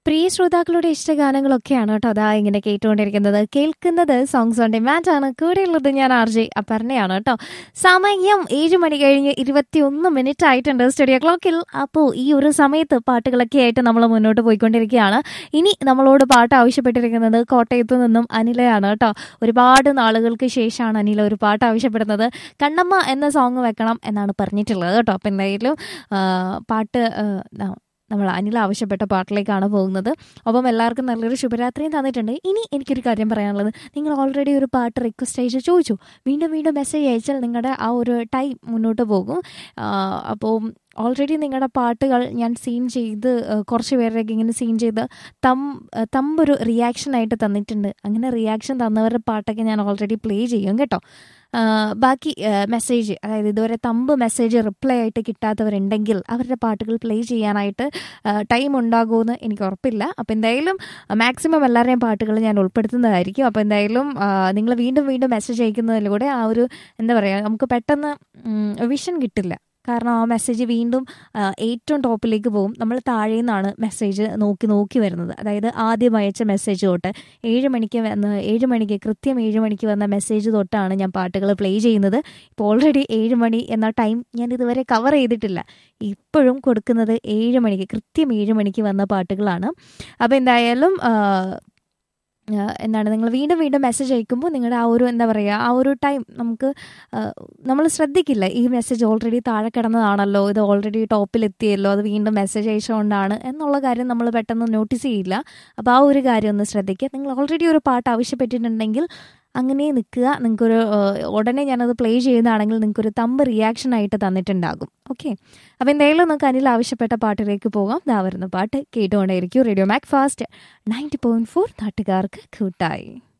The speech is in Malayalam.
പ്രിയ ശ്രോതാക്കളുടെ ഇഷ്ടഗാനങ്ങളൊക്കെയാണ് കേട്ടോ അതാ ഇങ്ങനെ കേട്ടുകൊണ്ടിരിക്കുന്നത് കേൾക്കുന്നത് സോങ്സ് ഓൺ ഡിമാൻഡ് ആണ് കൂടെയുള്ളത് ഞാൻ ആർ ജെ അപർണയാണ് കേട്ടോ സമയം ഏഴ് മണി കഴിഞ്ഞ് ഇരുപത്തിയൊന്ന് മിനിറ്റ് ആയിട്ടുണ്ട് സ്റ്റുഡിയോ ക്ലോക്കിൽ അപ്പോൾ ഈ ഒരു സമയത്ത് പാട്ടുകളൊക്കെ ആയിട്ട് നമ്മൾ മുന്നോട്ട് പോയിക്കൊണ്ടിരിക്കുകയാണ് ഇനി നമ്മളോട് പാട്ട് ആവശ്യപ്പെട്ടിരിക്കുന്നത് കോട്ടയത്തു നിന്നും അനിലയാണ് കേട്ടോ ഒരുപാട് നാളുകൾക്ക് ശേഷമാണ് അനില ഒരു പാട്ട് ആവശ്യപ്പെടുന്നത് കണ്ണമ്മ എന്ന സോങ് വെക്കണം എന്നാണ് പറഞ്ഞിട്ടുള്ളത് കേട്ടോ അപ്പം എന്തായാലും ആ, പാട്ട് ആ, ന- നമ്മൾ അനിൽ ആവശ്യപ്പെട്ട പാട്ടിലേക്കാണ് പോകുന്നത് അപ്പം എല്ലാവർക്കും നല്ലൊരു ശുഭരാത്രിയും തന്നിട്ടുണ്ട് ഇനി എനിക്കൊരു കാര്യം പറയാനുള്ളത് നിങ്ങൾ ഓൾറെഡി ഒരു പാട്ട് റിക്വസ്റ്റ് അയച്ച് ചോദിച്ചു വീണ്ടും വീണ്ടും മെസ്സേജ് അയച്ചാൽ നിങ്ങളുടെ ആ ഒരു ടൈം മുന്നോട്ട് പോകും അപ്പോൾ ഓൾറെഡി നിങ്ങളുടെ പാട്ടുകൾ ഞാൻ സീൻ ചെയ്ത് ആ, കുറച്ച് പേരുടെയൊക്കെ ഇങ്ങനെ സീൻ ചെയ്ത് തം ആ, തമ്പൊരു റിയാക്ഷൻ ആയിട്ട് തന്നിട്ടുണ്ട് അങ്ങനെ റിയാക്ഷൻ തന്നവരുടെ പാട്ടൊക്കെ ഞാൻ ഓൾറെഡി പ്ലേ ചെയ്യും കേട്ടോ ആ, ബാക്കി മെസ്സേജ് അതായത് ഇതുവരെ തമ്പ് മെസ്സേജ് റിപ്ലൈ ആയിട്ട് കിട്ടാത്തവരുണ്ടെങ്കിൽ അവരുടെ പാട്ടുകൾ പ്ലേ ചെയ്യാനായിട്ട് ടൈം ഉണ്ടാകുമെന്ന് എനിക്ക് ഉറപ്പില്ല അപ്പോൾ എന്തായാലും മാക്സിമം എല്ലാവരുടെയും പാട്ടുകൾ ഞാൻ ഉൾപ്പെടുത്തുന്നതായിരിക്കും അപ്പോൾ എന്തായാലും നിങ്ങൾ വീണ്ടും വീണ്ടും മെസ്സേജ് അയക്കുന്നതിലൂടെ ആ ഒരു എന്താ പറയുക നമുക്ക് പെട്ടെന്ന് വിഷൻ കിട്ടില്ല കാരണം ആ മെസ്സേജ് വീണ്ടും ആ, ഏറ്റവും ടോപ്പിലേക്ക് പോകും നമ്മൾ താഴെ നിന്നാണ് മെസ്സേജ് നോക്കി നോക്കി വരുന്നത് അതായത് ആദ്യം അയച്ച മെസ്സേജ് തൊട്ട് ഏഴ് മണിക്ക് വന്ന് ഏഴ് മണിക്ക് കൃത്യം ഏഴ് മണിക്ക് വന്ന മെസ്സേജ് തൊട്ടാണ് ഞാൻ പാട്ടുകൾ പ്ലേ ചെയ്യുന്നത് ഇപ്പോൾ ഓൾറെഡി ഏഴ് മണി എന്ന ടൈം ഞാൻ ഇതുവരെ കവർ ചെയ്തിട്ടില്ല ഇപ്പോഴും കൊടുക്കുന്നത് ഏഴ് മണിക്ക് കൃത്യം ഏഴ് മണിക്ക് വന്ന പാട്ടുകളാണ് അപ്പോൾ എന്തായാലും ആ, ആ, എന്താണ് നിങ്ങൾ വീണ്ടും വീണ്ടും മെസ്സേജ് അയക്കുമ്പോൾ നിങ്ങളുടെ ആ ഒരു എന്താ പറയുക ആ ഒരു ടൈം നമുക്ക് നമ്മൾ ശ്രദ്ധിക്കില്ല ഈ മെസ്സേജ് ഓൾറെഡി താഴെ കിടന്നതാണല്ലോ ഇത് ഓൾറെഡി ടോപ്പിലെത്തിയല്ലോ അത് വീണ്ടും മെസ്സേജ് അയച്ചുകൊണ്ടാണ് എന്നുള്ള കാര്യം നമ്മൾ പെട്ടെന്ന് നോട്ടീസ് ചെയ്യില്ല അപ്പോൾ ആ ഒരു കാര്യം ഒന്ന് ശ്രദ്ധിക്കുക നിങ്ങൾ ഓൾറെഡി ഒരു പാട്ട് ആവശ്യപ്പെട്ടിട്ടുണ്ടെങ്കിൽ അങ്ങനെ നിൽക്കുക നിങ്ങൾക്കൊരു ആ, ഉടനെ ഞാനത് പ്ലേ ചെയ്യുന്നതാണെങ്കിൽ നിങ്ങൾക്കൊരു തമ്പ് റിയാക്ഷൻ ആയിട്ട് തന്നിട്ടുണ്ടാകും ഓക്കെ അപ്പോൾ എന്തായാലും നമുക്ക് അനിൽ ആവശ്യപ്പെട്ട പാട്ടിലേക്ക് പോകാം ദാ വരുന്ന പാട്ട് കേട്ടുകൊണ്ടേയിരിക്കും radio Mac Fast ninety point four നാട്ടുകാർക്ക് കൂട്ടായി